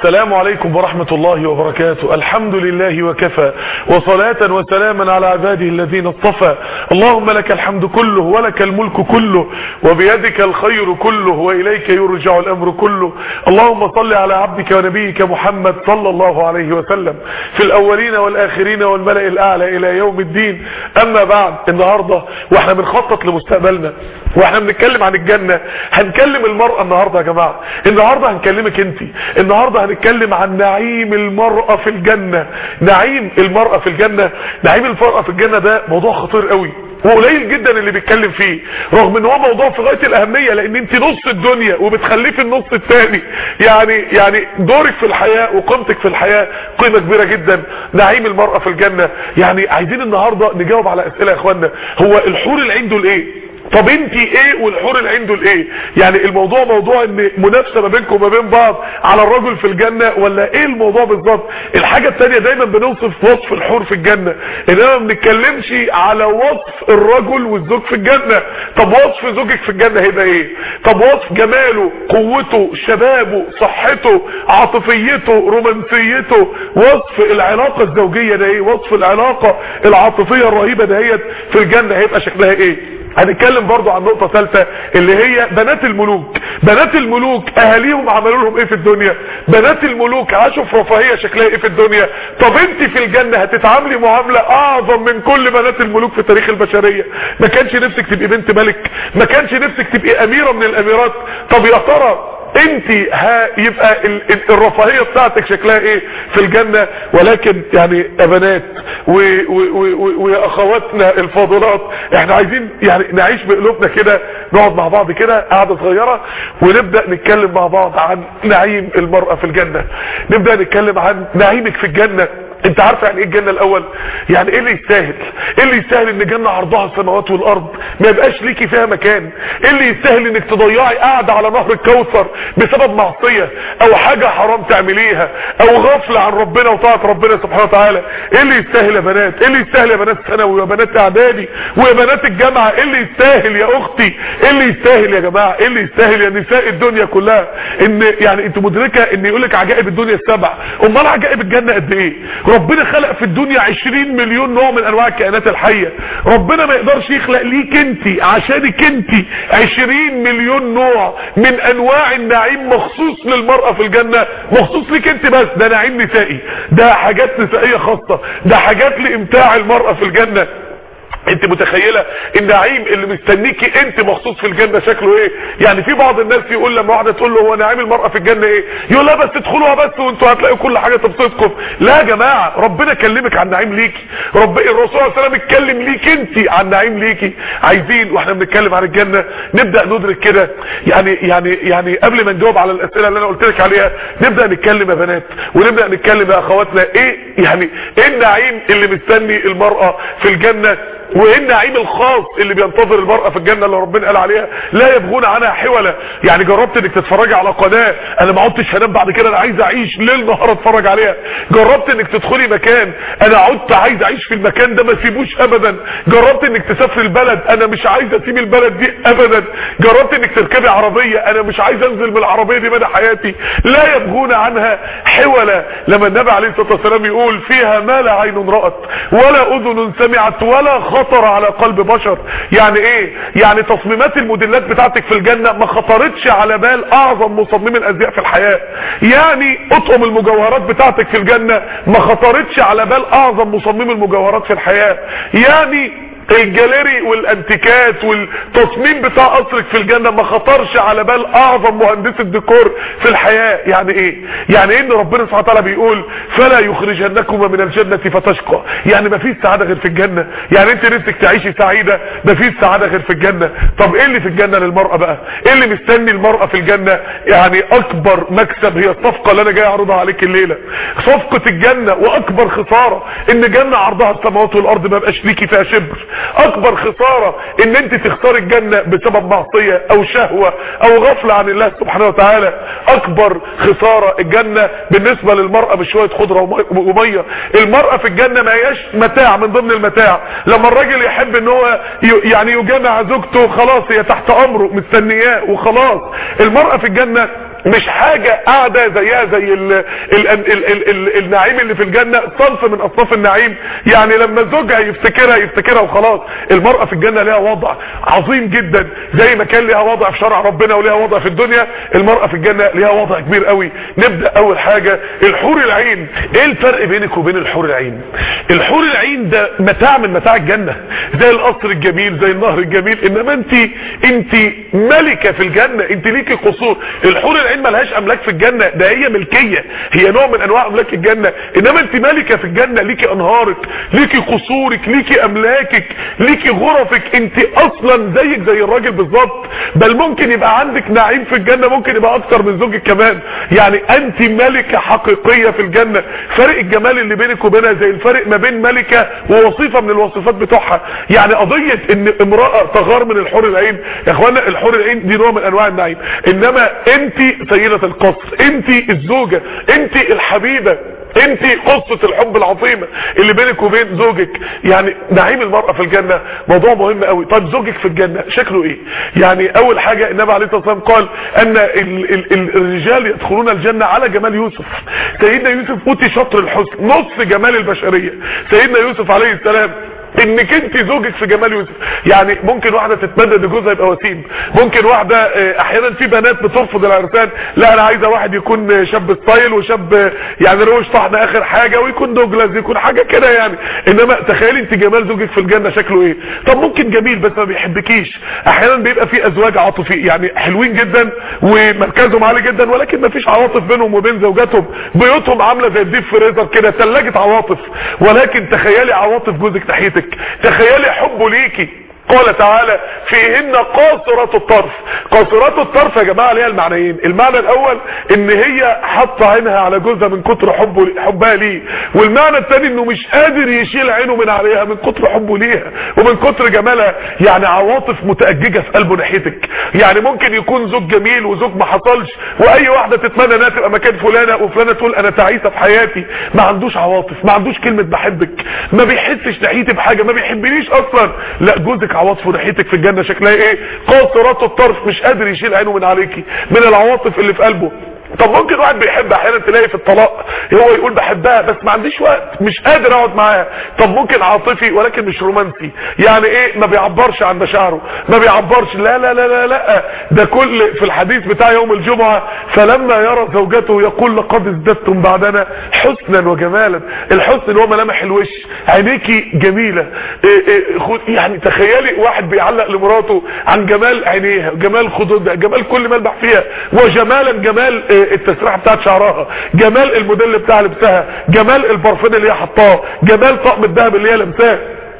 السلام عليكم ورحمة الله وبركاته الحمد لله وكفى وصلاة وسلاما على عباده الذين اصطفى اللهم لك الحمد كله ولك الملك كله وبيدك الخير كله وإليك يرجع الأمر كله اللهم صل على عبدك ونبيك محمد صلى الله عليه وسلم في الأولين والآخرين والملأ الأعلى إلى يوم الدين أما بعد النهاردة واحنا بنخطط لمستقبلنا واحنا بنتكلم عن الجنة هنكلم المرأة النهاردة يا جماعة النهاردة هنكلمك انت النهاردة هنتكلم عن نعيم المرأة في الجنة نعيم المرأة في الجنة نعيم المرأة في الجنة ده موضوع خطير قوي وقليل جدا اللي بيتكلم فيه رغم ان هو موضوع في غايه الاهميه لان انت نص الدنيا وبتخليه في النص الثاني يعني يعني دورك في الحياه وقيمتك في الحياه قيمه كبيره جدا نعيم المراه في الجنه يعني عايزين النهارده نجاوب على اسئله يا اخوانا هو الحور العين دول ايه طب انت ايه والحور العين دول ايه يعني الموضوع موضوع ان منافسه ما بينكم وما بين بعض على الرجل في الجنه ولا ايه الموضوع بالظبط الحاجه الثانيه دايما بنوصف وصف الحور في الجنه انما ما بنتكلمش على وصف الرجل والزوج في الجنه طب وصف زوجك في الجنه هيبقى ايه طب وصف جماله قوته شبابه صحته عاطفيته رومانسيته وصف العلاقه الزوجيه ده ايه وصف العلاقه العاطفيه الرهيبه دهيت في الجنه هيبقى شكلها ايه هنتكلم برضو عن نقطة ثالثة اللي هي بنات الملوك بنات الملوك اهاليهم عملوا لهم ايه في الدنيا بنات الملوك عاشوا في رفاهية شكلها ايه في الدنيا طب انت في الجنة هتتعاملي معاملة اعظم من كل بنات الملوك في تاريخ البشرية ما كانش نفسك تبقي بنت ملك ما كانش نفسك تبقي اميرة من الاميرات طب يا ترى انت ها يبقى ال ال الرفاهية بتاعتك شكلها ايه في الجنة ولكن يعني يا بنات ويا اخواتنا الفاضلات احنا عايزين يعني نعيش بقلوبنا كده نقعد مع بعض كده قعدة صغيرة ونبدأ نتكلم مع بعض عن نعيم المرأة في الجنة نبدأ نتكلم عن نعيمك في الجنة انت عارف يعني ايه الجنة الاول يعني ايه اللي يستاهل ايه اللي يستاهل ان جنة عرضها السماوات والارض ما يبقاش ليكي فيها مكان ايه اللي يستاهل انك تضيعي قاعدة على نهر الكوثر بسبب معصية او حاجة حرام تعمليها او غفلة عن ربنا وطاعة ربنا سبحانه وتعالى ايه اللي يستاهل يا بنات ايه اللي يستاهل يا بنات ثانوي ويا بنات اعدادي ويا بنات الجامعة ايه اللي يستاهل يا اختي ايه اللي يستاهل يا جماعة ايه اللي يستاهل يا نساء الدنيا كلها ان يعني انت مدركة ان يقولك عجائب الدنيا السبع امال عجائب الجنة قد ايه ربنا خلق في الدنيا 20 مليون نوع من انواع الكائنات الحية ربنا ما يقدرش يخلق ليك انت عشانك انت 20 مليون نوع من انواع النعيم مخصوص للمرأة في الجنة مخصوص ليك انت بس ده نعيم نسائي ده حاجات نسائية خاصة ده حاجات لامتاع المرأة في الجنة انت متخيلة النعيم اللي مستنيكي انت مخصوص في الجنة شكله ايه يعني في بعض الناس يقول لما واحدة تقول له هو نعيم المرأة في الجنة ايه يقول لا بس ادخلوها بس وانتوا هتلاقوا كل حاجة تبسطكم لا يا جماعة ربنا كلمك عن نعيم ليكي رب الرسول صلى الله عليه وسلم اتكلم ليك انت عن نعيم ليكي عايزين واحنا بنتكلم عن الجنة نبدأ ندرك كده يعني يعني يعني قبل ما نجاوب على الاسئلة اللي انا قلت لك عليها نبدأ نتكلم يا بنات ونبدأ نتكلم يا اخواتنا ايه يعني ايه النعيم اللي مستني المرأة في الجنة وايه النعيم الخاص اللي بينتظر المرأة في الجنة اللي ربنا قال عليها لا يبغون عنها حولا يعني جربت انك تتفرجي على قناة انا ما عدتش هنام بعد كده انا عايز اعيش ليل نهار اتفرج عليها جربت انك تدخلي مكان انا عدت عايز اعيش في المكان ده ما سيبوش ابدا جربت انك تسافري البلد انا مش عايز اسيب البلد دي ابدا جربت انك تركبي عربية انا مش عايز انزل من العربية دي مدى حياتي لا يبغون عنها حولا لما النبي عليه الصلاة والسلام يقول فيها ما لا عين رأت ولا اذن سمعت ولا خطر على قلب بشر يعني ايه يعني تصميمات الموديلات بتاعتك في الجنة ما خطرتش على بال اعظم مصمم الازياء في الحياة يعني اطقم المجوهرات بتاعتك في الجنة ما خطرتش على بال اعظم مصمم المجوهرات في الحياة يعني الجاليري والانتيكات والتصميم بتاع قصرك في الجنة ما خطرش على بال اعظم مهندس الديكور في الحياة يعني ايه يعني ان ربنا سبحانه وتعالى بيقول فلا يخرجنكما من الجنة فتشقى يعني ما فيش سعادة غير في الجنة يعني انت نفسك تعيشي سعيدة ما فيش سعادة غير في الجنة طب ايه اللي في الجنة للمرأة بقى ايه اللي مستني المرأة في الجنة يعني اكبر مكسب هي الصفقة اللي انا جاي اعرضها عليك الليلة صفقة الجنة واكبر خسارة ان جنة عرضها السماوات والارض ما بقاش ليكي فيها شبر اكبر خسارة ان انت تختار الجنة بسبب معصية او شهوة او غفلة عن الله سبحانه وتعالى اكبر خسارة الجنة بالنسبة للمرأة بشوية خضرة ومية المرأة في الجنة ما هياش متاع من ضمن المتاع لما الراجل يحب ان هو يعني يجامع زوجته خلاص هي تحت امره مستنياه وخلاص المرأة في الجنة مش حاجة قاعدة زيها زي ال ال ال ال ال النعيم اللي في الجنة صنف من اصناف النعيم يعني لما زوجها يفتكرها يفتكرها وخلاص المرأة في الجنة لها وضع عظيم جدا زي ما كان لها وضع في شرع ربنا ولها وضع في الدنيا المرأة في الجنة لها وضع كبير قوي نبدأ اول حاجة الحور العين ايه الفرق بينك وبين الحور العين الحور العين ده متاع من متاع الجنة زي القصر الجميل زي النهر الجميل انما انت انت ملكة في الجنة انت ليكي قصور الحور العين ملهاش املاك في الجنة ده هي ملكية هي نوع من انواع املاك الجنة انما انت ملكة في الجنة ليكي انهارك ليكي قصورك ليكي املاكك ليكي غرفك انت اصلا زيك زي الراجل بالظبط بل ممكن يبقى عندك نعيم في الجنة ممكن يبقى اكتر من زوجك كمان يعني انت ملكة حقيقية في الجنة فرق الجمال اللي بينك وبينها زي الفرق ما بين ملكة ووصيفة من الوصفات بتوعها يعني قضية ان امرأة تغار من الحور العين يا اخوانا الحور العين دي نوع من انواع النعيم انما انت سيدة القصر انت الزوجة انت الحبيبة انت قصة الحب العظيمة اللي بينك وبين زوجك يعني نعيم المرأة في الجنة موضوع مهم قوي طيب زوجك في الجنة شكله ايه يعني اول حاجة النبي عليه الصلاة والسلام قال ان ال ال ال الرجال يدخلون الجنة على جمال يوسف سيدنا يوسف اوتي شطر الحسن نص جمال البشرية سيدنا يوسف عليه السلام انك انت زوجك في جمال يوسف يعني ممكن واحدة تتمنى ان جوزها يبقى وسيم ممكن واحدة اه، احيانا في بنات بترفض العرسان لا انا عايزة واحد يكون شاب ستايل وشاب اه، يعني روش طحن اخر حاجة ويكون دوجلاس يكون حاجة كده يعني انما تخيلي انت جمال زوجك في الجنة شكله ايه طب ممكن جميل بس ما بيحبكيش احيانا بيبقى في ازواج عاطفي يعني حلوين جدا ومركزهم عالي جدا ولكن ما فيش عواطف بينهم وبين زوجاتهم بيوتهم عاملة زي الديب فريزر كده ثلاجة عواطف ولكن تخيلي عواطف جوزك ناحيتك تخيلي حبه ليكي قال تعالى فيهن قاصرات الطرف قاصرات الطرف يا جماعة ليها المعنيين المعنى الاول ان هي حاطه عينها على جوزها من كتر حبه حبها ليه والمعنى الثاني انه مش قادر يشيل عينه من عليها من كتر حبه ليها ومن كتر جمالها يعني عواطف متأججة في قلبه ناحيتك يعني ممكن يكون زوج جميل وزوج ما حصلش واي واحدة تتمنى انها تبقى مكان فلانة وفلانة تقول انا تعيسة في حياتي ما عندوش عواطف ما عندوش كلمة بحبك ما بيحسش ناحيتي بحاجة ما بيحبنيش اصلا لا جوزك عواطفه ناحيتك في الجنة شكلها ايه قاصرات الطرف مش قادر يشيل عينه من عليكي من العواطف اللي في قلبه طب ممكن واحد بيحب احيانا تلاقي في الطلاق هو يقول بحبها بس ما عنديش وقت مش قادر اقعد معاها طب ممكن عاطفي ولكن مش رومانسي يعني ايه ما بيعبرش عن مشاعره ما بيعبرش لا لا لا لا لا ده كل في الحديث بتاع يوم الجمعة فلما يرى زوجته يقول لقد ازددتم بعدنا حسنا وجمالا الحسن اللي هو ملامح الوش عينيكي جميلة إيه إيه خد- يعني تخيلي واحد بيعلق لمراته عن جمال عينيها جمال خدودها جمال كل ملمح فيها وجمالا جمال إيه التسريحه بتاعت شعرها جمال الموديل بتاع لبسها جمال البرفان اللي هي حطاه جمال طقم الذهب اللي هي لابساه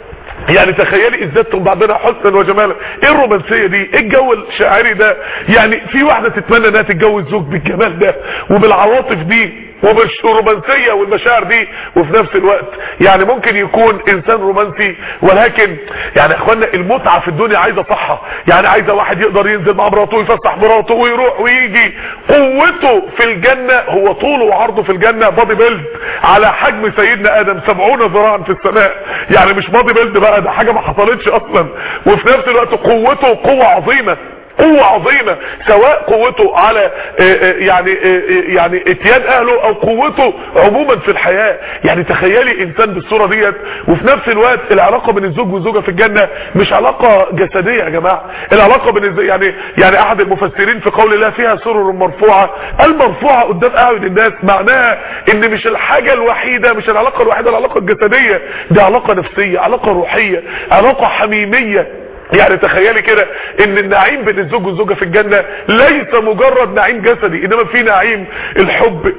يعني تخيلي ازدادتم بعدنا حسنا وجمالا ايه الرومانسيه دي ايه الجو الشاعري ده يعني في واحده تتمنى انها تتجوز زوج بالجمال ده وبالعواطف دي وبالرومانسيه والمشاعر دي وفي نفس الوقت يعني ممكن يكون انسان رومانسي ولكن يعني يا اخوانا المتعه في الدنيا عايزه صحه يعني عايزه واحد يقدر ينزل مع مراته ويفسح مراته ويروح ويجي قوته في الجنه هو طوله وعرضه في الجنه بادي بيلد على حجم سيدنا ادم 70 ذراعا في السماء يعني مش بادي بيلد بقى ده حاجه ما حصلتش اصلا وفي نفس الوقت قوته قوه عظيمه قوة عظيمة سواء قوته على آه، آه، يعني آه، آه، يعني اتيان اهله او قوته عموما في الحياة يعني تخيلي انسان بالصورة ديت وفي نفس الوقت العلاقة بين الزوج والزوجة في الجنة مش علاقة جسدية يا جماعة العلاقة بين الز... يعني يعني احد المفسرين في قول الله فيها سرر مرفوعة المرفوعة قدام اعين الناس معناها ان مش الحاجة الوحيدة مش العلاقة الوحيدة العلاقة الجسدية دي علاقة نفسية علاقة روحية علاقة حميمية يعني تخيلي كده ان النعيم بين الزوج والزوجة في الجنة ليس مجرد نعيم جسدي انما في نعيم الحب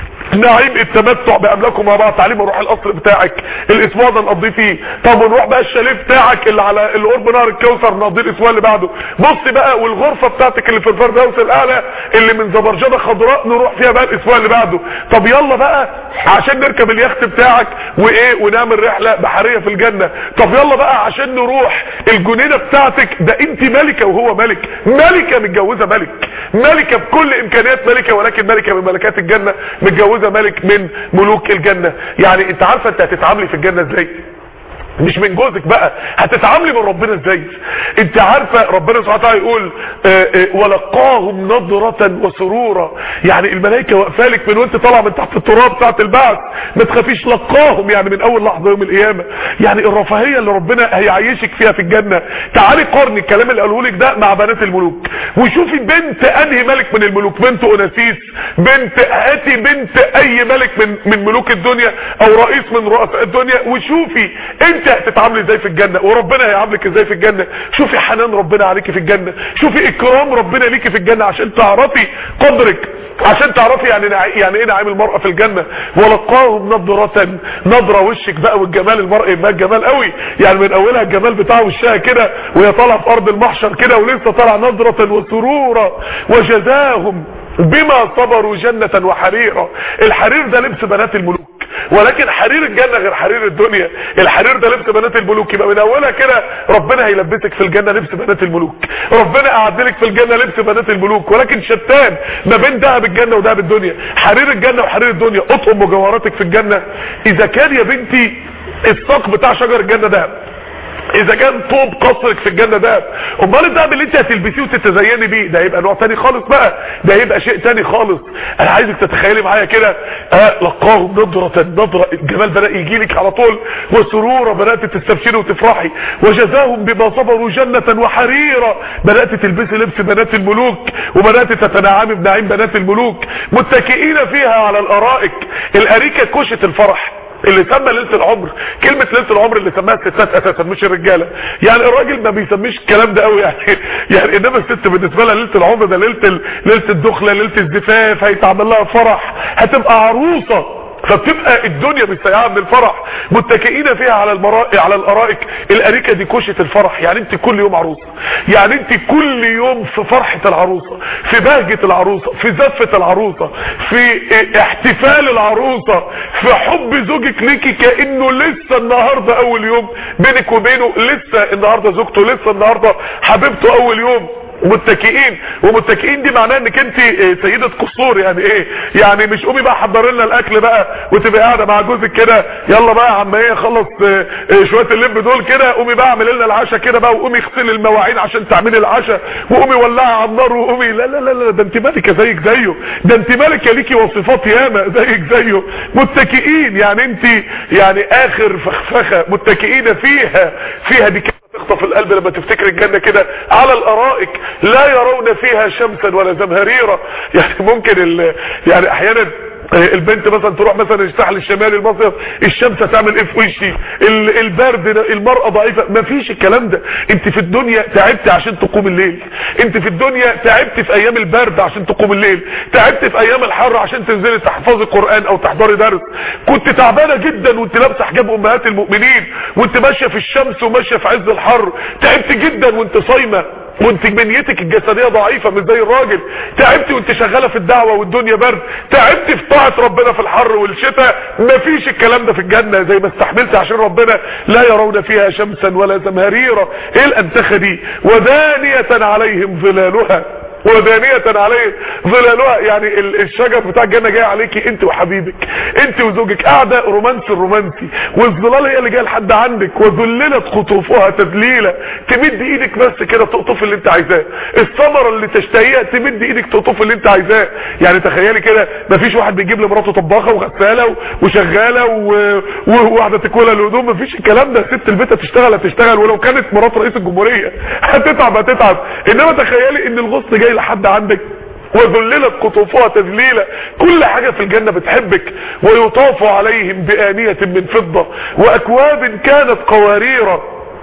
نعيم التمتع باملاكم مع بعض تعليم روح القصر بتاعك الاسبوع ده نقضيه فيه طب ونروح بقى الشاليه بتاعك اللي على اللي قرب نهر الكوثر نقضيه الاسبوع اللي بعده بص بقى والغرفه بتاعتك اللي في الفرد هاوس الاعلى اللي من زبرجده خضراء نروح فيها بقى الاسبوع اللي بعده طب يلا بقى عشان نركب اليخت بتاعك وايه ونعمل رحله بحريه في الجنه طب يلا بقى عشان نروح الجنينه بتاعتك ده انت ملكه وهو ملك ملكه متجوزه ملك ملكه بكل امكانيات ملكه ولكن ملكه من ملكات الجنه متجوزه ملك من ملوك الجنه يعني انت عارفه انت هتتعاملي في الجنه ازاي مش من جوزك بقى هتتعاملي من ربنا ازاي انت عارفة ربنا سبحانه وتعالى يقول اه اه ولقاهم نظرة وسرورا يعني الملائكة واقفالك من وانت طالع من تحت التراب بتاعت البعث ما تخافيش لقاهم يعني من اول لحظة يوم القيامة يعني الرفاهية اللي ربنا هيعيشك فيها في الجنة تعالي قارني الكلام اللي قاله لك ده مع بنات الملوك وشوفي بنت انهي ملك من الملوك بنت اوناسيس بنت هاتي بنت اي ملك من من ملوك الدنيا او رئيس من رؤساء الدنيا وشوفي انت هتتعاملي ازاي في الجنة وربنا هيعاملك ازاي في الجنة شوفي حنان ربنا عليكي في الجنة شوفي اكرام ربنا ليكي في الجنة عشان تعرفي قدرك عشان تعرفي يعني يعني ايه نعيم المرأة في الجنة ولقاهم نظرة نظرة وشك بقى والجمال المرأة يبقى الجمال قوي يعني من اولها الجمال بتاع وشها كده وهي طالعه في ارض المحشر كده ولسه طالعه نظرة وسرورا وجزاهم بما صبروا جنة وحريرا الحرير ده لبس بنات الملوك ولكن حرير الجنة غير حرير الدنيا الحرير ده لبس بنات الملوك يبقى من اولها كده ربنا هيلبسك في الجنة لبس بنات الملوك ربنا اعدلك في الجنة لبس بنات الملوك ولكن شتان ما بين دهب الجنة ودهب الدنيا حرير الجنة وحرير الدنيا اطقم مجوهراتك في الجنة اذا كان يا بنتي الساق بتاع شجر الجنة دهب اذا كان طوب قصرك في الجنة دهب امال الدهب اللي انت هتلبسيه وتتزيني بيه ده هيبقى نوع تاني خالص بقى ده هيبقى شيء تاني خالص انا عايزك تتخيلي معايا كده آه لقاهم نظرة نظرة الجمال بدأ يجي لك على طول وسرورا بدأت تستبشري وتفرحي وجزاهم بما صبروا جنة وحريرا بدأت تلبسي لبس بنات الملوك وبدأت تتنعمي بنعيم بنات الملوك متكئين فيها على الارائك الاريكة كشة الفرح اللي سمى ليله العمر كلمه ليله العمر اللي سماها الستات اساسا مش الرجاله يعني الراجل ما بيسميش الكلام ده قوي يعني يعني انما الست بالنسبه لها ليله العمر ده ليله ليله الدخله ليله الزفاف هيتعمل لها فرح هتبقى عروسه فبتبقى الدنيا مستيعبه من الفرح متكئين فيها على المرا... على الارائك الاريكه دي كوشه الفرح يعني انت كل يوم عروسه يعني انت كل يوم في فرحه العروسه في بهجه العروسه في زفه العروسه في احتفال العروسه في حب زوجك ليكي كانه لسه النهارده اول يوم بينك وبينه لسه النهارده زوجته لسه النهارده حبيبته اول يوم متكئين ومتكئين دي معناه انك انت سيدة قصور يعني ايه يعني مش قومي بقى حضر لنا الاكل بقى وتبقى قاعده مع جوزك كده يلا بقى يا عم ايه خلص شويه اللب دول كده قومي بقى اعمل لنا العشاء كده بقى وقومي اغسلي المواعين عشان تعملي العشاء وقومي ولعي على النار وقومي لا لا لا لا ده انت مالكه زيك زيه ده انت مالكه ليكي وصفات ياما زيك زيه متكئين يعني انت يعني اخر فخفخه متكئين فيها فيها دي تخطف القلب لما تفتكر الجنة كده على الارائك لا يرون فيها شمسا ولا زمهريرا يعني ممكن يعني احيانا البنت مثلا تروح مثلا الساحل الشمالي المصيف الشمس هتعمل ايه في وشي البرد المرأة ضعيفة مفيش الكلام ده انت في الدنيا تعبت عشان تقوم الليل انت في الدنيا تعبت في ايام البرد عشان تقوم الليل تعبت في ايام الحر عشان تنزلي تحفظي قرآن او تحضري درس كنت تعبانة جدا وانت لابسه حجاب امهات المؤمنين وانت ماشية في الشمس وماشية في عز الحر تعبت جدا وانت صايمة وانت بنيتك الجسدية ضعيفة مش زي الراجل تعبت وانت شغالة في الدعوة والدنيا برد تعبت في طاعة ربنا في الحر والشتاء مفيش الكلام ده في الجنة زي ما استحملت عشان ربنا لا يرون فيها شمسا ولا زمهريرا ايه الانتخة دي ودانية عليهم ظلالها ودانية عليه ظلالها يعني الشجر بتاع الجنة جاي عليكي انت وحبيبك انت وزوجك قاعدة رومانسي الرومانسي والظلال هي اللي جايه لحد عندك وذللت قطوفها تذليلا تمد ايدك بس كده تقطف اللي انت عايزاه الثمرة اللي تشتهيها تمد ايدك تقطف اللي انت عايزاه يعني تخيلي كده مفيش واحد بيجيب لمراته طباخه وغساله وشغاله وواحده تكويلها الهدوم مفيش الكلام ده ست البيت هتشتغل هتشتغل ولو كانت مرات رئيس الجمهوريه هتتعب هتتعب انما تخيلي ان الغصن جاي لحد عندك وذللت قطوفها تذليلا كل حاجة في الجنة بتحبك ويطاف عليهم بآنية من فضة وأكواب كانت قواريرا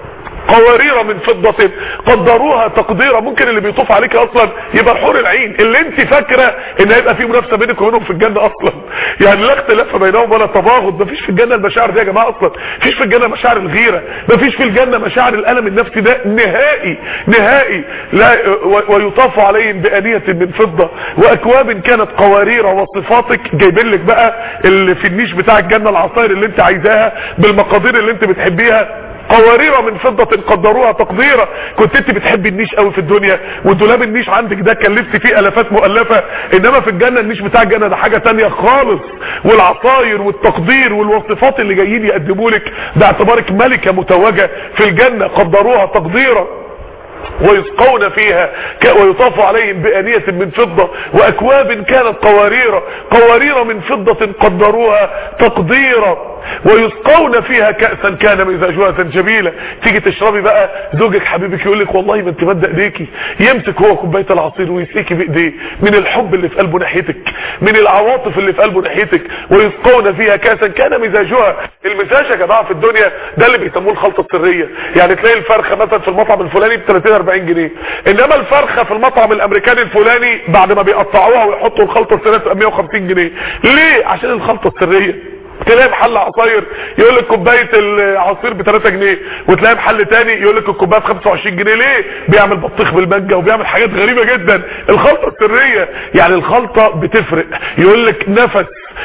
قوارير من فضة قدروها تقديرا ممكن اللي بيطوف عليك اصلا يبقى الحور العين اللي انت فاكرة ان هيبقى في منافسة بينك وبينهم في الجنة اصلا يعني لا اختلاف بينهم ولا تباغض مفيش في الجنة المشاعر دي يا جماعة اصلا مفيش في الجنة مشاعر الغيرة مفيش في الجنة مشاعر الالم النفسي ده نهائي نهائي لا ويطاف عليهم بانية من فضة واكواب كانت قوارير وصفاتك جايبين لك بقى اللي في النيش بتاع الجنة العصاير اللي انت عايزاها بالمقادير اللي انت بتحبيها قوارير من فضة قدروها تقديرا كنت انت بتحبي النيش قوي في الدنيا ودولاب النيش عندك ده كلفت فيه الافات مؤلفة انما في الجنة النيش بتاع الجنة ده حاجة تانية خالص والعصاير والتقدير والوصفات اللي جايين يقدموا لك باعتبارك ملكة متوجة في الجنة قدروها تقديرا ويسقون فيها ويطاف عليهم بآنية من فضة وأكواب كانت قوارير قوارير من فضة قدروها تقديرا ويسقون فيها كأسا كان مزاجها زنجبيلا تيجي تشربي بقى زوجك حبيبك يقول لك والله ما انت مد ايديكي يمسك هو كوبايه العصير ويسقيكي بايديه من الحب اللي في قلبه ناحيتك من العواطف اللي في قلبه ناحيتك ويسقون فيها كأسا كان مزاجها المزاج يا جماعه في الدنيا ده اللي بيسموه الخلطه السريه يعني تلاقي الفرخه مثلا في المطعم الفلاني ب 30 40 جنيه انما الفرخه في المطعم الامريكاني الفلاني بعد ما بيقطعوها ويحطوا الخلطه السريه تبقى 150 جنيه ليه عشان الخلطه السريه تلاقي محل عصاير يقول لك كوبايه العصير ب 3 جنيه وتلاقي محل تاني يقول لك الكوبايه ب 25 جنيه ليه بيعمل بطيخ بالمانجا وبيعمل حاجات غريبه جدا الخلطه السريه يعني الخلطه بتفرق يقول لك نفس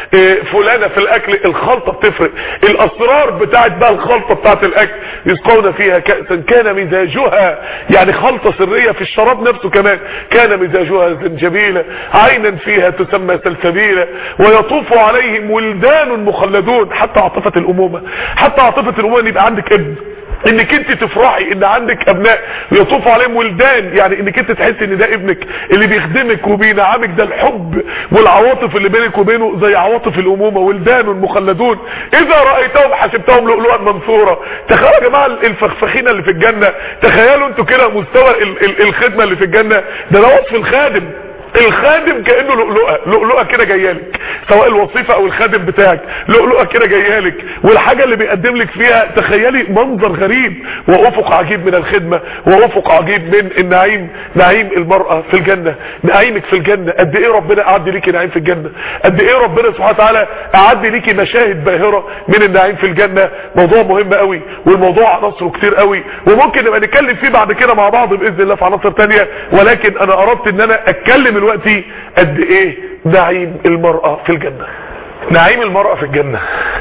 فلانة في الاكل الخلطة بتفرق الاسرار بتاعت بقى الخلطة بتاعت الاكل يسقون فيها كأسا كان مزاجها يعني خلطة سرية في الشراب نفسه كمان كان مزاجها زنجبيلا عينا فيها تسمى سلسبيلا ويطوف عليهم ولدان مخلدون حتى عاطفة الامومة حتى عاطفة الامومة ان يبقى عندك ابن انك انت تفرحي ان عندك ابناء يطوف عليهم ولدان يعني انك انت تحس ان ده ابنك اللي بيخدمك وبينعمك ده الحب والعواطف اللي بينك وبينه زي عواطف الامومه ولدان مخلدون اذا رايتهم حسبتهم لؤلؤا منثورا تخيلوا يا جماعه الفخفخين اللي في الجنه تخيلوا انتوا كده مستوى ال ال الخدمه اللي في الجنه ده ده وصف الخادم الخادم كانه لؤلؤه لؤلؤه كده جايه لك سواء الوظيفه او الخادم بتاعك لؤلؤه كده جايه لك والحاجه اللي بيقدم لك فيها تخيلي منظر غريب وافق عجيب من الخدمه وافق عجيب من النعيم نعيم المراه في الجنه نعيمك في الجنه قد ايه ربنا اعد ليكي نعيم في الجنه قد ايه ربنا سبحانه وتعالى اعد ليكي مشاهد باهره من النعيم في الجنه موضوع مهم قوي والموضوع عناصره كتير قوي وممكن نبقى نتكلم فيه بعد كده مع بعض باذن الله في عناصر ثانيه ولكن انا اردت ان انا اتكلم دلوقتي قد ايه نعيم المرأة في الجنة نعيم المرأة في الجنة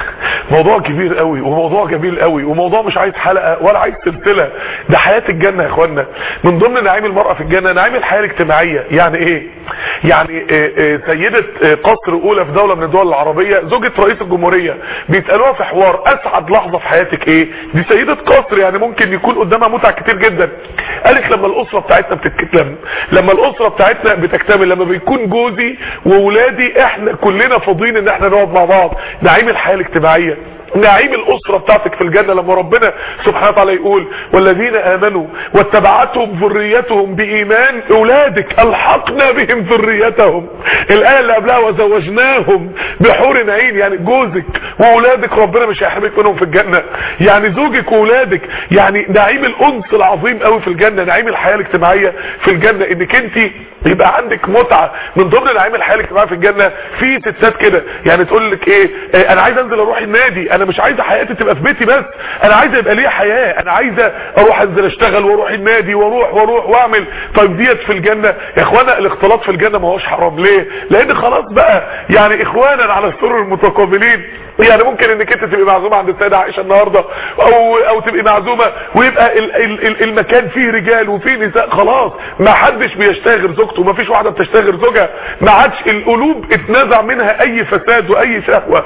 موضوع كبير قوي وموضوع جميل قوي وموضوع مش عايز حلقة ولا عايز سلسلة ده حياة الجنة يا اخوانا من ضمن نعيم المرأة في الجنة نعيم الحياة الاجتماعية يعني ايه يعني إيه إيه سيدة قصر اولى في دولة من الدول العربية زوجة رئيس الجمهورية بيسألوها في حوار اسعد لحظة في حياتك ايه دي سيدة قصر يعني ممكن يكون قدامها متع كتير جدا قالت لما الاسرة بتاعتنا بتتكلم لما الاسرة بتاعتنا بتكتمل لما بيكون جوزي وولادي احنا كلنا فاضيين ان احنا نقعد مع بعض نعيم الحياة الاجتماعية نعيم الاسرة بتاعتك في الجنة لما ربنا سبحانه وتعالى يقول والذين امنوا واتبعتهم ذريتهم بايمان اولادك الحقنا بهم ذريتهم الايه اللي قبلها وزوجناهم بحور عين يعني جوزك واولادك ربنا مش هيحرمك منهم في الجنة يعني زوجك واولادك يعني نعيم الانس العظيم قوي في الجنة نعيم الحياة الاجتماعية في الجنة انك انت يبقى عندك متعة من ضمن نعيم الحياة الاجتماعية في الجنة في ستات كده يعني تقول لك ايه اه انا عايز انزل اروح النادي انا مش عايزه حياتي تبقى في بيتي بس انا عايزه يبقى ليا حياه انا عايزه اروح انزل اشتغل واروح النادي واروح واروح واعمل طيب ديت في الجنه يا اخوانا الاختلاط في الجنه ما هوش حرام ليه لان خلاص بقى يعني اخوانا على السرر المتقابلين يعني ممكن انك انت تبقى معزومه عند السيده عائشه النهارده او او تبقى معزومه ويبقى ال ال ال المكان فيه رجال وفيه نساء خلاص ما حدش بيشتهي غير زوجته ما فيش واحده بتشتهي غير زوجها ما عادش القلوب اتنزع منها اي فساد واي شهوه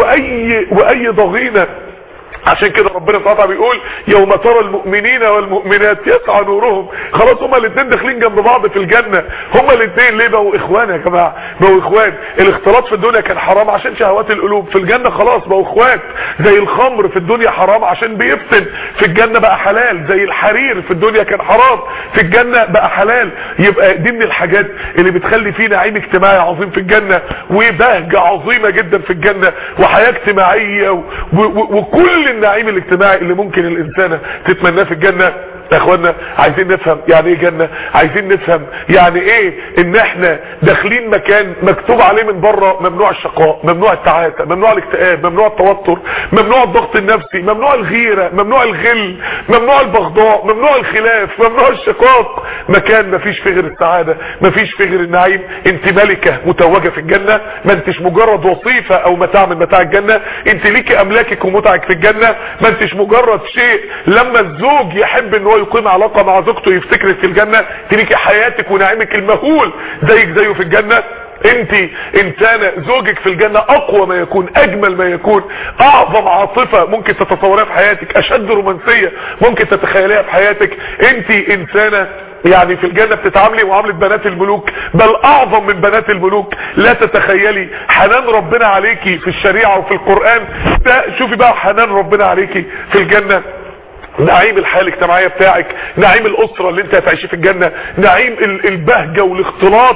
واي واي ضغينه عشان كده ربنا سبحانه وتعالى بيقول يوم ترى المؤمنين والمؤمنات يسعى نورهم خلاص هما الاثنين داخلين جنب بعض في الجنة هما الاثنين ليه بقوا اخوان يا جماعه بقوا اخوان الاختلاط في الدنيا كان حرام عشان شهوات القلوب في الجنة خلاص بقوا اخوات زي الخمر في الدنيا حرام عشان بيفتن في الجنة بقى حلال زي الحرير في الدنيا كان حرام في الجنة بقى حلال يبقى دي من الحاجات اللي بتخلي فيه نعيم اجتماعي عظيم في الجنة وبهجة عظيمة جدا في الجنة وحياة اجتماعية و... و... وكل النعيم الاجتماعي اللي ممكن الانسانة تتمناه في الجنة يا اخوانا عايزين نفهم يعني ايه جنة عايزين نفهم يعني ايه ان احنا داخلين مكان مكتوب عليه من بره ممنوع الشقاء ممنوع التعاسة ممنوع الاكتئاب ممنوع التوتر ممنوع الضغط النفسي ممنوع الغيرة ممنوع الغل ممنوع البغضاء ممنوع الخلاف ممنوع الشقاق مكان مفيش فيه غير السعادة مفيش فيه غير النعيم انت ملكة متوجة في الجنة ما انتش مجرد وظيفة او متاع من متاع الجنة انت ليك املاكك ومتعك في الجنة ما انتش مجرد شيء لما الزوج يحب ان هو يقيم علاقة مع زوجته يفتكرك في الجنة انت ليكي حياتك ونعيمك المهول زيك زيه في الجنة انت انسانة زوجك في الجنة اقوى ما يكون اجمل ما يكون اعظم عاطفة ممكن تتصورها في حياتك اشد رومانسية ممكن تتخيليها في حياتك انت انسانة يعني في الجنة بتتعاملي معاملة بنات الملوك بل اعظم من بنات الملوك لا تتخيلي حنان ربنا عليكي في الشريعة وفي القرآن شوفي بقى حنان ربنا عليكي في الجنة نعيم الحياة الاجتماعية بتاعك نعيم الاسرة اللي انت هتعيشي في الجنة نعيم البهجة والاختلاط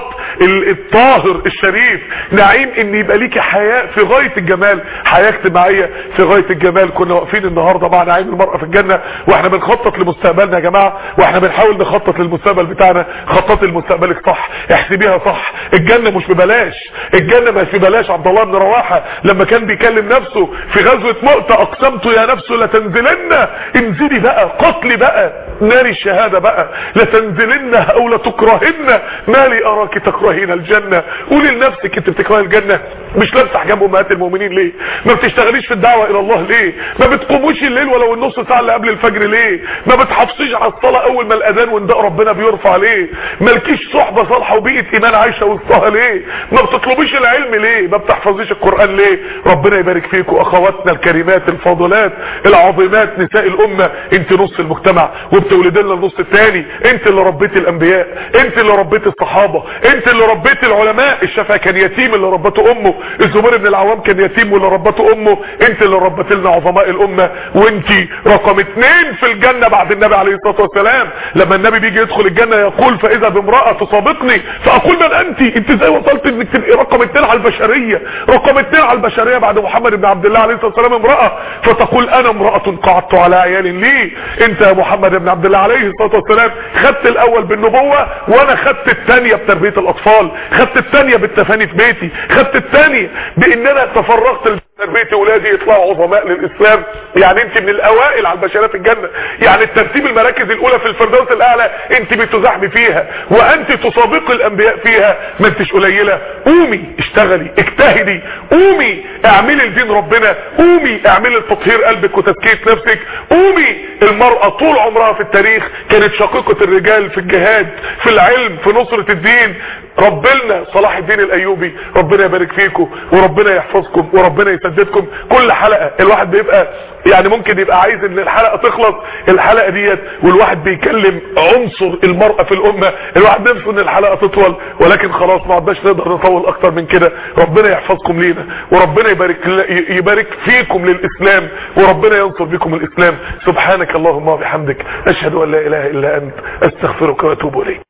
الطاهر الشريف نعيم ان يبقى ليكي حياة في غاية الجمال حياة اجتماعية في غاية الجمال كنا واقفين النهاردة مع نعيم المرأة في الجنة واحنا بنخطط لمستقبلنا يا جماعة واحنا بنحاول نخطط للمستقبل بتاعنا خططي لمستقبلك صح احسبيها صح الجنة مش ببلاش الجنة مش ببلاش عبد الله بن رواحة لما كان بيكلم نفسه في غزوة مؤتة اقسمت يا نفس لتنزلن انزل انزلي بقى قتلي بقى نار الشهادة بقى لتنزلن او لتكرهن ما لي اراك تكرهين الجنة قولي لنفسك انت بتكره الجنة مش لابسه حجاب امهات المؤمنين ليه ما بتشتغليش في الدعوة الى الله ليه ما بتقوموش الليل ولو النص ساعة اللي قبل الفجر ليه ما بتحافظيش على الصلاة اول ما الاذان ونداء ربنا بيرفع ليه مالكيش صحبة صالحة وبيئة ايمان عايشة وسطها ليه ما بتطلبيش العلم ليه ما بتحفظيش القرآن ليه ربنا يبارك فيكم اخواتنا الكريمات الفاضلات العظيمات نساء الامة انت نص المجتمع وبتولد لنا النص الثاني انت اللي ربيت الانبياء انت اللي ربيت الصحابة انت اللي ربيت العلماء الشافعي كان يتيم اللي ربته امه الزبير بن العوام كان يتيم واللي ربته امه انت اللي ربت لنا عظماء الامة وانت رقم اثنين في الجنة بعد النبي عليه الصلاة والسلام لما النبي بيجي يدخل الجنة يقول فاذا بامرأة تسابقني فاقول من انت انت ازاي وصلت انك تبقي رقم اثنين على البشرية رقم اثنين على البشرية بعد محمد بن عبد الله عليه الصلاة والسلام امرأة فتقول انا امرأة قعدت على عيال لي انت يا محمد بن عبد الله عليه الصلاة والسلام خدت الاول بالنبوة وانا خدت الثانية بتربية الاطفال خدت الثانية بالتفاني في بيتي خدت الثانية بان انا تفرغت تربية اولادي يطلعوا عظماء للاسلام يعني انت من الاوائل على البشرية في الجنة يعني الترتيب المراكز الاولى في الفردوس الاعلى انت بتزاحمي فيها وانت تسابق الانبياء فيها ما انتش قليلة قومي اشتغلي اجتهدي قومي اعملي لدين ربنا قومي اعملي لتطهير قلبك وتزكية نفسك قومي المرأة طول عمرها في التاريخ كانت شقيقة الرجال في الجهاد في العلم في نصرة الدين ربنا صلاح الدين الايوبي ربنا يبارك فيكم وربنا يحفظكم وربنا يسددكم كل حلقة الواحد بيبقى يعني ممكن يبقى عايز ان الحلقة تخلص الحلقة ديت والواحد بيكلم عنصر المرأة في الامة الواحد نفسه ان الحلقة تطول ولكن خلاص ما عدناش نقدر نطول اكتر من كده ربنا يحفظكم لينا وربنا يبارك يبارك فيكم للاسلام وربنا ينصر بكم الاسلام سبحانك اللهم وبحمدك اشهد ان لا اله الا انت استغفرك واتوب اليك